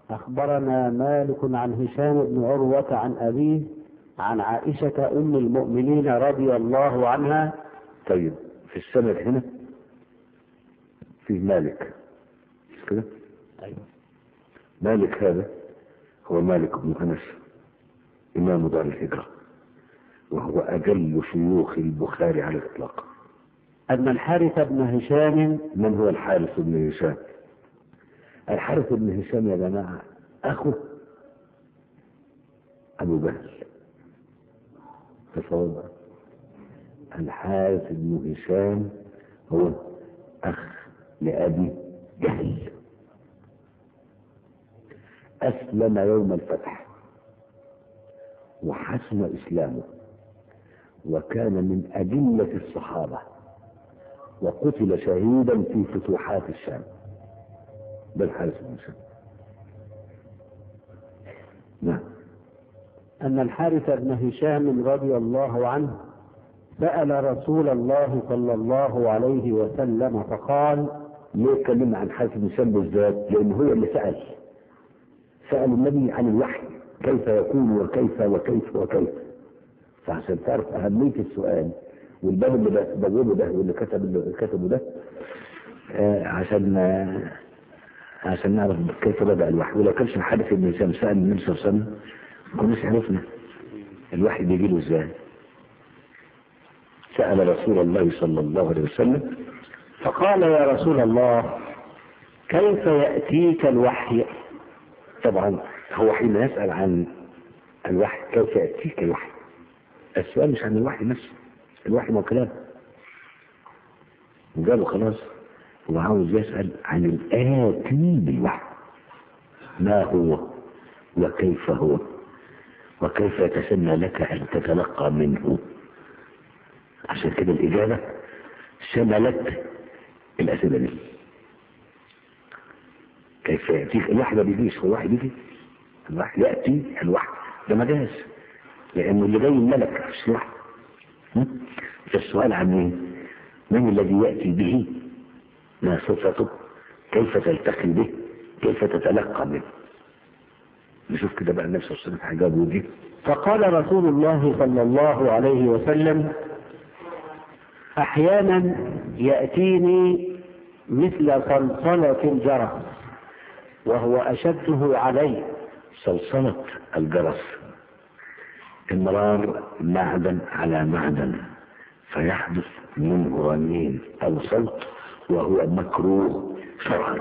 أخبرنا مالك عن هشام بن عروة عن أبيه عن عائشة أم المؤمنين رضي الله عنها طيب في السند هنا في مالك مش كده أيوة. مالك هذا هو مالك بن أنس إمام دار الهجرة وهو أجل شيوخ البخاري على الإطلاق أن الحارث بن هشام من هو الحارث بن هشام الحارث بن هشام يا جماعة أخو أبو جهل تصور بقى. الحارث بن هشام هو أخ لأبي جهل أسلم يوم الفتح وحسن إسلامه وكان من أجلة الصحابة وقتل شهيدا في فتوحات الشام ده الحارث بن هشام نعم أن الحارث بن هشام رضي الله عنه سأل رسول الله صلى الله عليه وسلم فقال ليه اتكلمنا عن حارث بن هشام بالذات؟ لأن هو اللي سأل سأل النبي عن الوحي كيف يكون وكيف وكيف وكيف فعشان تعرف أهمية السؤال والباب اللي بوابه ده واللي كتب اللي كتبه ده آه عشان آه عشان نعرف كيف بدأ الوحي ولو كانش الحارث بن هشام سأل النبي صلى الله عليه وسلم ما كناش عرفنا الوحي بيجي له ازاي سأل رسول الله صلى الله عليه وسلم فقال يا رسول الله كيف يأتيك الوحي طبعا هو حين يسأل عن الوحي كيف يأتيك الوحي السؤال مش عن الوحي نفسه الوحي ما هو كلام قالوا خلاص هو عاوز يسأل عن الآتي بالوحي ما هو وكيف هو وكيف يتسنى لك أن تتلقى منه عشان كده الإجابة شملت الأسئلة دي كيف يأتيك الوحي ما بيجيش هو الوحي بيجي الوحي يأتي الوحي ده مجاز لأنه اللي جاي الملك مش الوحي فالسؤال عن مين؟ من الذي يأتي به؟ ما صفته؟ كيف تلتقي به؟ كيف تتلقى منه؟ نشوف كده بقى النبي صلى الله عليه وسلم حجابه دي فقال رسول الله صلى الله عليه وسلم أحيانا يأتيني مثل صلصلة الجرس وهو أشده علي صلصلة الجرس امرار معدن على معدن فيحدث منه رنين أو صوت وهو مكروه شرعا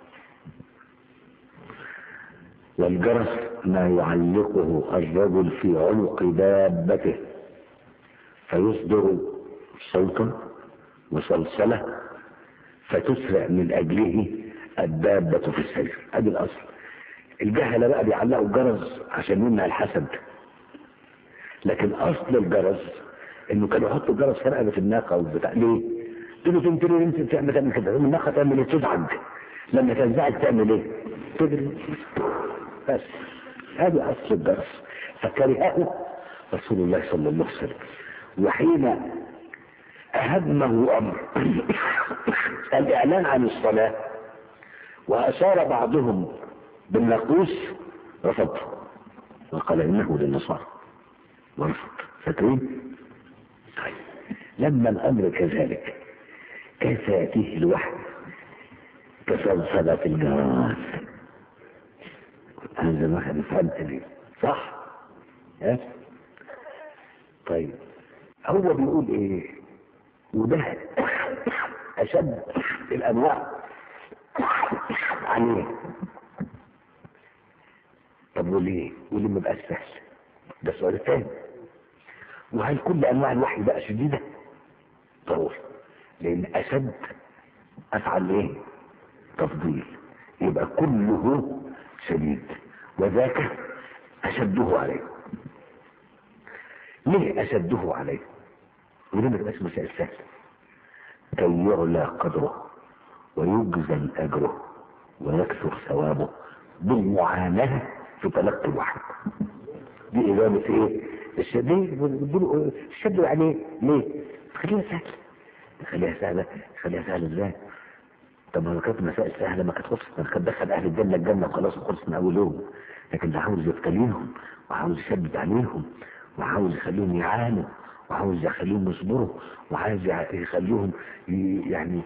والجرس ما يعلقه الرجل في عنق دابته فيصدر صوتا وصلصلة فتسرع من أجله الدابة في السير ادي الأصل الجهلة بقى بيعلقوا الجرس عشان يمنع الحسد لكن أصل الجرس إنه كانوا يحطوا الجرس في رقبة الناقة والبتاع ليه؟ تقول له تنتري انت تعمل تعمل كده الناقة تعمل ايه؟ تزعج لما تنزعج تعمل ايه؟ تجري بس هذا أصل الجرس فكرهه رسول الله صلى الله عليه وسلم وحين أهمه أمر الإعلان عن الصلاة وأشار بعضهم بالناقوس رفض وقال إنه للنصارى ورفض فاكرين؟ طيب لما الأمر كذلك كيف يأتيه الوحي كسلسلة الجرس هذا الواحد فهمت ليه صح؟ ها؟ طيب هو بيقول ايه وده اشد الانواع عن ايه طب وليه وليه ما بقاش سهل ده السؤال الثاني وهل كل انواع الوحي بقى شديده ضروري لان اشد افعل ايه تفضيل يبقى كله شديد وذاك اشده عليه ليه أشده عليه وليه ما تبقاش مسائل سهلة كي يعلى قدره ويجزل أجره ويكثر ثوابه بالمعاناة في تلقي الوحي دي إجابة إيه؟ الشديد بيقولوا الشد يعني ليه؟ خليها سهلة خليها سهلة خليها سهلة ازاي؟ طب ما لو كانت مسائل سهله ما كانت خلصت ما كانت دخل اهل الجنه الجنه وخلاص وخلص من اول يوم لكن ده عاوز يبتليهم وعاوز يشدد عليهم وعاوز يخليهم يعانوا وعاوز يخليهم يصبروا وعاوز يع- يخليهم ي- يعني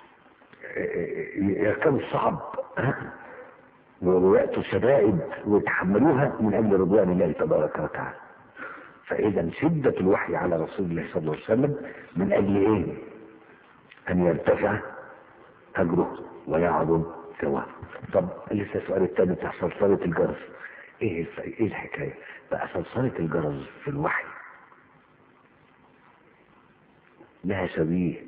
ي- يركبوا الصعب ها؟ ويأتوا شدائد ويتحملوها من أجل رضوان الله تبارك وتعالى فإذا شدة الوحي على رسول الله صلى الله عليه وسلم من أجل إيه؟ أن يرتفع أجره ويعظم ثوابه طب لسه السؤال الثاني بتاع صلصلة الجرس إيه الف- إيه الحكاية؟ بقى صلصلة الجرس في الوحي لها شبيه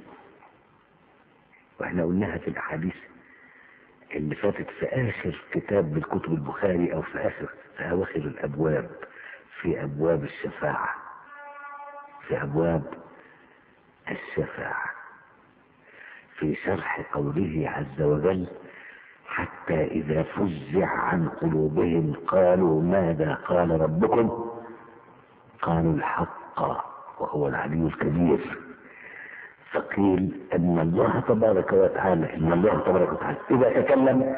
واحنا قلناها في الأحاديث اللي فاتت في آخر كتاب من كتب البخاري أو في آخر في أواخر الأبواب في أبواب الشفاعة في أبواب الشفاعة في شرح قوله عز وجل حتى إذا فزع عن قلوبهم قالوا ماذا قال ربكم قالوا الحق وهو العلي الكبير فقيل ان الله تبارك وتعالى ان الله تبارك وتعالى اذا تكلم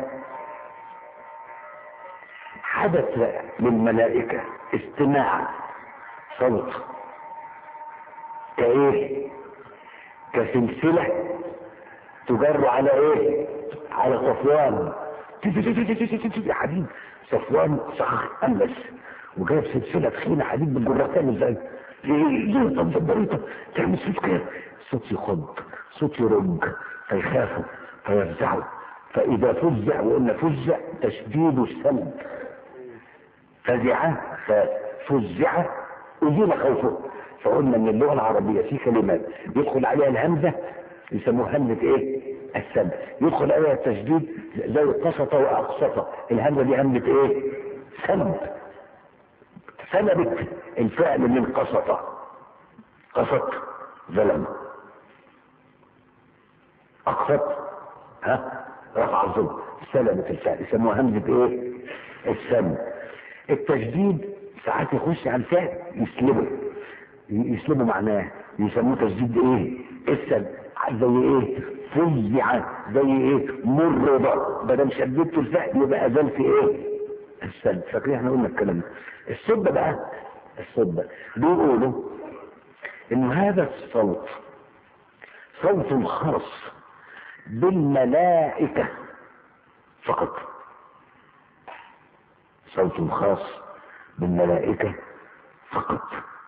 حدث للملائكة استماع صوت كايه كسلسلة تجر على ايه على صفوان يا حبيب صفوان صخر املس وجايب سلسلة تخينة حديد بالجرة تعمل زي ليه ليه طب زبريطة تعمل صوت كده صوت يخض صوت يرج فيخافوا فيفزعوا فإذا فزع وقلنا فزع تشديد السلب فزع ففزع أزيل خوفه فقلنا ان اللغة العربية في كلمات يدخل عليها الهمزة يسموها همزة ايه السلب يدخل عليها التشديد زي قسط واقسط الهمزة دي همزة ايه سلب سلبت الفعل من قسط قسط ظلم اقسط ها رفع الظلم سلبت الفعل يسموها همزة ايه السلب التشديد ساعات يخش على الفعل يسلبه يسلبه معناه يسموه تشديد ايه السلب زي ايه فزع زي ايه مرضى بدل شددت الفعل يبقى ازلت ايه السلب فاكرين احنا قلنا الكلام ده الصدة بقى الصدة بيقولوا ان هذا الصوت صوت خاص بالملائكة فقط صوت خاص بالملائكة فقط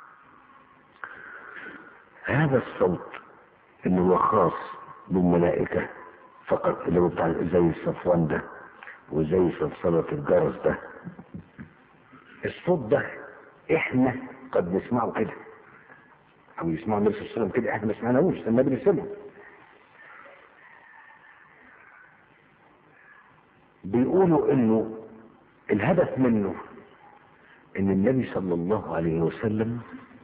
هذا الصوت اللي هو خاص بالملائكة فقط اللي هو بتاع زي الصفوان ده وزي صلصلة الجرس ده الصوت ده احنا قد نسمعه كده او يسمعوا النبي صلى الله عليه وسلم كده احنا ما سمعناهوش لما بنسمعه بيقولوا انه الهدف منه ان النبي صلى الله عليه وسلم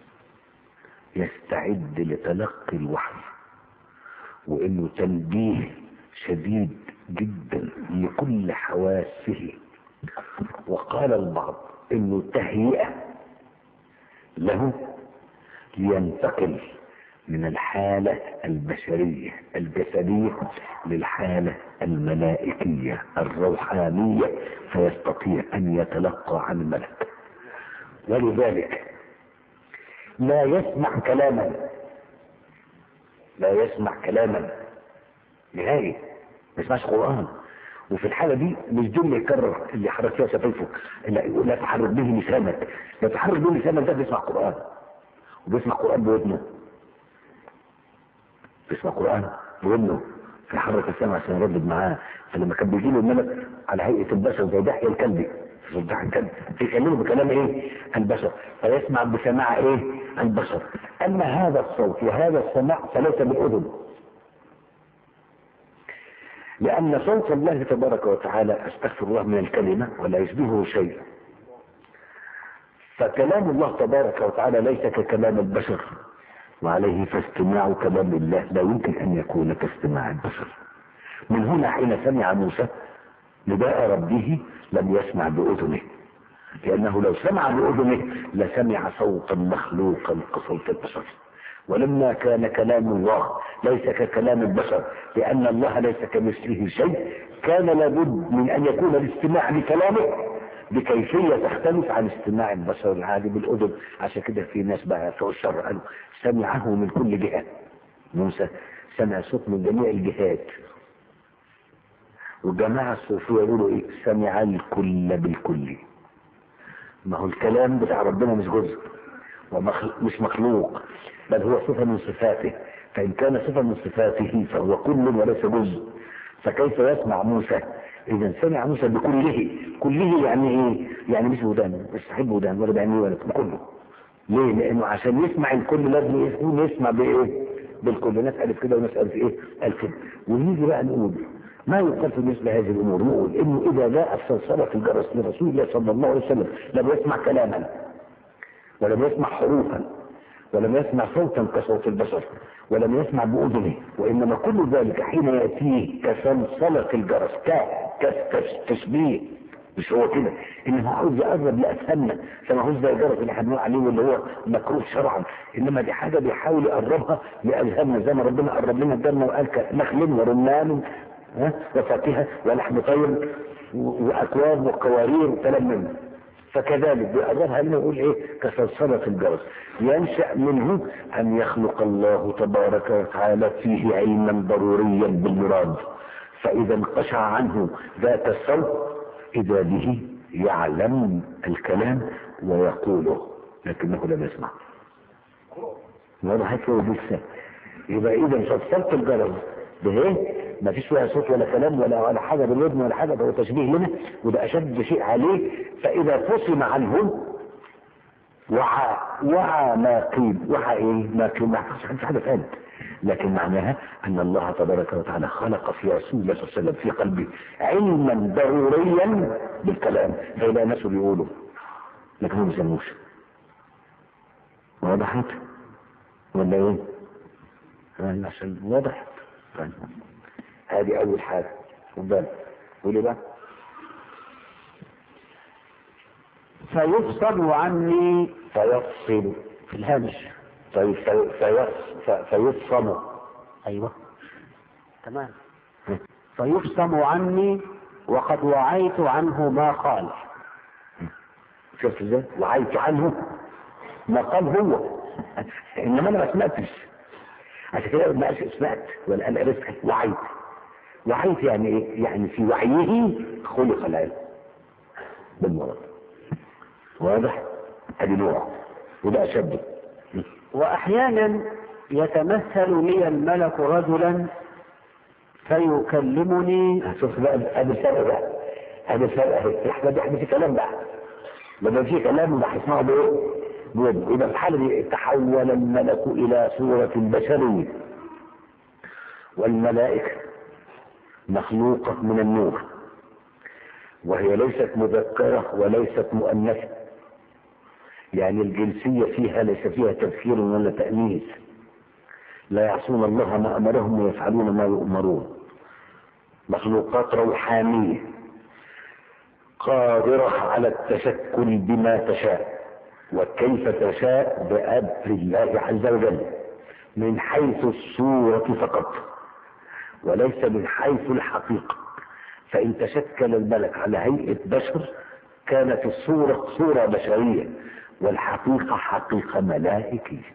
يستعد لتلقي الوحي وانه تنبيه شديد جدا لكل حواسه وقال البعض انه تهيئة له لينتقل من الحالة البشرية الجسدية للحالة الملائكية الروحانية فيستطيع ان يتلقى عن الملك ولذلك لا يسمع كلاما لا يسمع كلاما نهائي ما يسمعش قرآن وفي الحالة دي مش دول اللي يكرر اللي حرك فيها شفايفه لا لا تحرك به لسانك لا تحرك به لسانك ده بيسمع قرآن وبيسمع قرآن بودنه بيسمع قرآن بودنه فيحرك لسانه عشان يردد معاه فلما كان بيجي له الملك على هيئة البشر زي دحية الكلبي صدح الكلب يكلمه بكلام ايه البشر فيسمع بسماع ايه البشر اما هذا الصوت وهذا السماع فليس بالاذن لأن صوت الله تبارك وتعالى أستغفر الله من الكلمة ولا يشبهه شيء فكلام الله تبارك وتعالى ليس ككلام البشر وعليه فاستماع كلام الله لا يمكن أن يكون كاستماع البشر من هنا حين سمع موسى نداء ربه لم يسمع بأذنه لأنه لو سمع بأذنه لسمع صوتا مخلوقا كصوت البشر ولما كان كلام الله ليس ككلام البشر لأن الله ليس كمثله شيء كان لابد من أن يكون الاستماع لكلامه بكيفية تختلف عن استماع البشر العادي بالأذن عشان كده في ناس بقى فوق الشر قالوا سمعه من كل جهة موسى سمع صوت من جميع الجهات والجماعة الصوفية يقولوا ايه سمع الكل بالكل ما هو الكلام بتاع ربنا مش جزء ومش مخلوق بل هو صفة من صفاته فإن كان صفة من صفاته فهو كل وليس جزء فكيف يسمع موسى إذا سمع موسى بكله كله يعني إيه؟ يعني مش ودان مش صاحب ودان ولا بعينيه ولا بكله ليه؟ لأنه عشان يسمع الكل لازم يكون يسمع بإيه؟ بالكل ناس قالت كده وناس قالت إيه؟ قال كده ونيجي بقى نقول ما يقال في مثل هذه الامور نقول انه اذا جاء صلصله الجرس لرسول الله صلى الله عليه وسلم لم يسمع كلاما ولم يسمع حروفا ولم يسمع صوتا كصوت البشر ولم يسمع باذنه وانما كل ذلك حين ياتيه كصلصله الجرس كتشبيه مش هو كده انه عاوز يقرب لافهمنا فما هوش زي الجرس اللي احنا بنقول عليه واللي هو مكروه شرعا انما دي حاجه بيحاول يقربها لاذهاننا زي ما ربنا قرب لنا الجنه وقال نخل ورمان ها وفاكهه ولحم طير واكواب وقوارير وكلام منه فكذلك بيقربها لنا يقول ايه كصلصلة الجرس ينشأ منه ان يخلق الله تبارك وتعالى فيه علما ضروريا بالمراد فاذا انقشع عنه ذات الصوت اذا به يعلم الكلام ويقوله لكنه لم يسمع واضح كده لسه يبقى اذا صلصلة الجرس بايه ما فيش فيها صوت ولا كلام ولا ولا حاجه بالودن ولا حاجه ده هو تشبيه لنا وده اشد شيء عليه فاذا فصم عنه وعى وعى ما قيل وعى ايه ما قيل ما فيش حاجه فات لكن معناها ان الله تبارك وتعالى خلق في رسول الله صلى الله عليه وسلم في قلبه علما ضروريا بالكلام زي ما الناس بيقولوا لكن ما بيسموش وضحت ولا ايه؟ عشان وضحت هذه اول حاجة خد بالك قولي بقى فيفصل عني فيفصل في الهامش طيب في في فيفصل ايوه تمام فيفصم عني وقد وعيت عنه ما قال شفت ازاي وعيت عنه ما قال هو انما انا ما سمعتش عشان كده ما قالش سمعت ولا قال عرفت وعيت وعيت يعني ايه؟ يعني في وعيه خلق العلم بالمرض واضح؟ ادي نوع وده اشد واحيانا يتمثل لي الملك رجلا فيكلمني شوف بقى ادي الفرق بقى ادي الفرق اهي احنا احنا في كلام بقى لما في كلام ده هيسمعه بايه؟ بود يبقى في الحاله دي تحول الملك الى صوره بشريه والملائكه مخلوقه من النور وهي ليست مذكره وليست مؤنثه يعني الجنسيه فيها ليس فيها تذكير ولا تانيث لا يعصون الله ما امرهم ويفعلون ما يؤمرون مخلوقات روحانيه قادره على التشكل بما تشاء وكيف تشاء بأمر الله عز وجل من حيث الصورة فقط وليس من حيث الحقيقة فإن تشكل الملك على هيئة بشر كانت الصورة صورة بشرية والحقيقة حقيقة ملائكية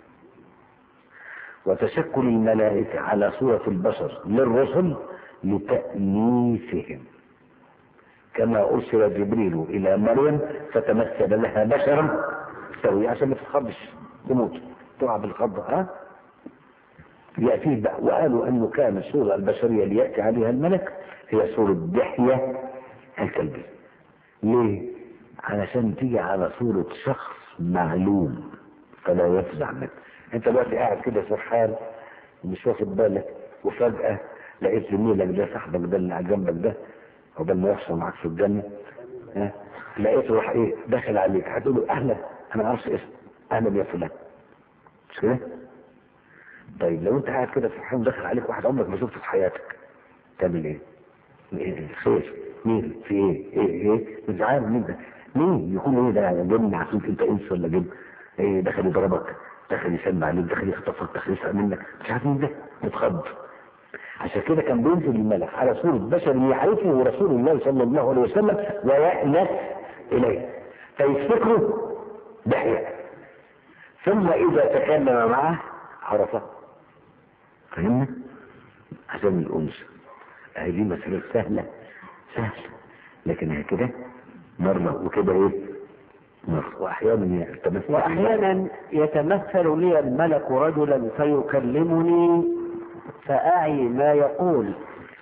وتشكل الملائكة على صورة البشر للرسل لتأنيثهم كما أرسل جبريل إلى مريم فتمثل لها بشرا سوي عشان ما تتخضش تموت تقع بالخضة ها يأتيه بقى وقالوا أنه كان الصورة البشرية اللي يأتي عليها الملك هي صورة دحية الكلبي ليه؟ علشان تيجي على صورة شخص معلوم فلا يفزع منه انت دلوقتي قاعد كده سرحان ومش واخد بالك وفجأة لقيت زميلك ده صاحبك ده اللي على جنبك ده عقبال ما يحصل معاك في الجنة ها لقيته راح ايه داخل عليك هتقول له اهلا انا ما اعرفش اسم اهلا يا فلان مش كده؟ طيب لو انت قاعد كده فرحان داخل عليك واحد عمرك ما شفته في حياتك تعمل ايه؟ إيه خير مين في ايه؟ ايه ايه؟ مش عارف مين ده؟ مين يكون ايه ده يعني جن عفيف انت انس ولا جن؟ ايه دخل يضربك داخل يسمع عليك داخل يخطفك داخل يسرق منك مش عارف مين ده اتخض عشان كده كان بينزل الملك على صورة بشر يعرفه رسول الله صلى الله عليه وسلم ويأنس إليه فيفتكره دحية ثم إذا تكلم معه عرفه فهمنا؟ عشان الأنس أهي دي مسألة سهلة سهلة لكن هي كده مرة وكده إيه؟ مرة وأحيانا يتمثل وأحيانا يتمثل لي الملك رجلا فيكلمني فأعي ما يقول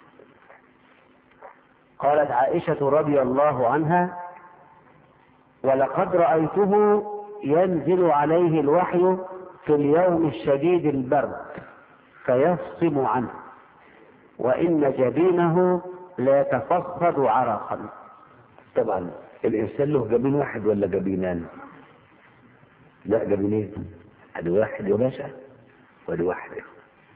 قالت عائشة رضي الله عنها ولقد رأيته ينزل عليه الوحي في اليوم الشديد البرد فيفصم عنه وإن جبينه لا يتفصد عرقا طبعا الإنسان له جبين واحد ولا جبينان؟ لا جبينين ادي واحد يا باشا وادي واحد يا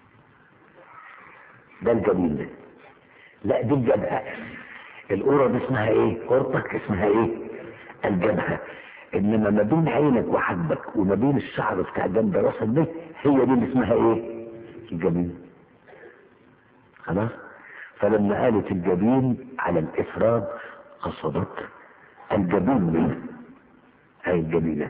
ده الجبين ده لا دي الجبهة القرة دي اسمها ايه؟ قرطك اسمها ايه؟ الجبهة انما ما بين عينك وحبك وما بين الشعر بتاع جنب راسك ده هي دي اللي اسمها ايه؟ الجبين خلاص؟ فلما قالت الجبين على الافراد قصدت الجبين منه هاي الجبينه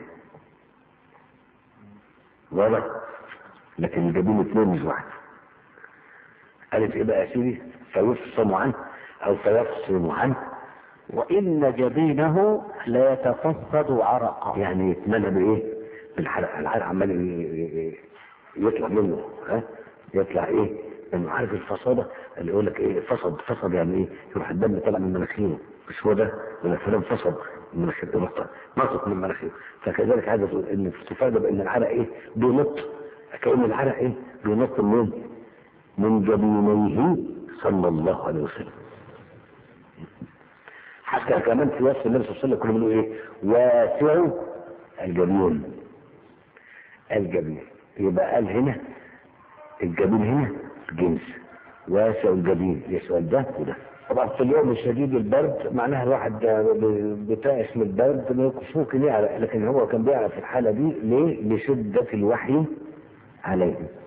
واضح لكن الجبين اثنين مش واحد قالت ايه بقى يا سيدي فيفصم عنه او فيفصم عنه وإن جبينه لا يتفصد عرقا يعني يتمنى بايه بالحرق الحرق عمال ي- ي- يطلع منه ها يطلع ايه لانه عارف الفصادة اللي يقول لك ايه فصد فصد يعني ايه يروح الدم طالع من مناخيره مش هو ده من فلان فصد من مناخيره يروح نطط من مناخيره فكذلك عايز تقول ان تفاد بان العرق ايه بينط كأن العرق ايه بينط من من جبينيه صلى الله عليه وسلم حتى كمان في وصف النبي صلى الله عليه وسلم كنا بنقول ايه واسع الجبين الجبين يبقى قال هنا الجبين هنا جنس واسع الجبين يسأل ده وده طبعا في اليوم الشديد البرد معناها الواحد بتائس من البرد مش ممكن يعرق لكن هو كان بيعرف في الحالة دي ليه؟ لشدة الوحي عليه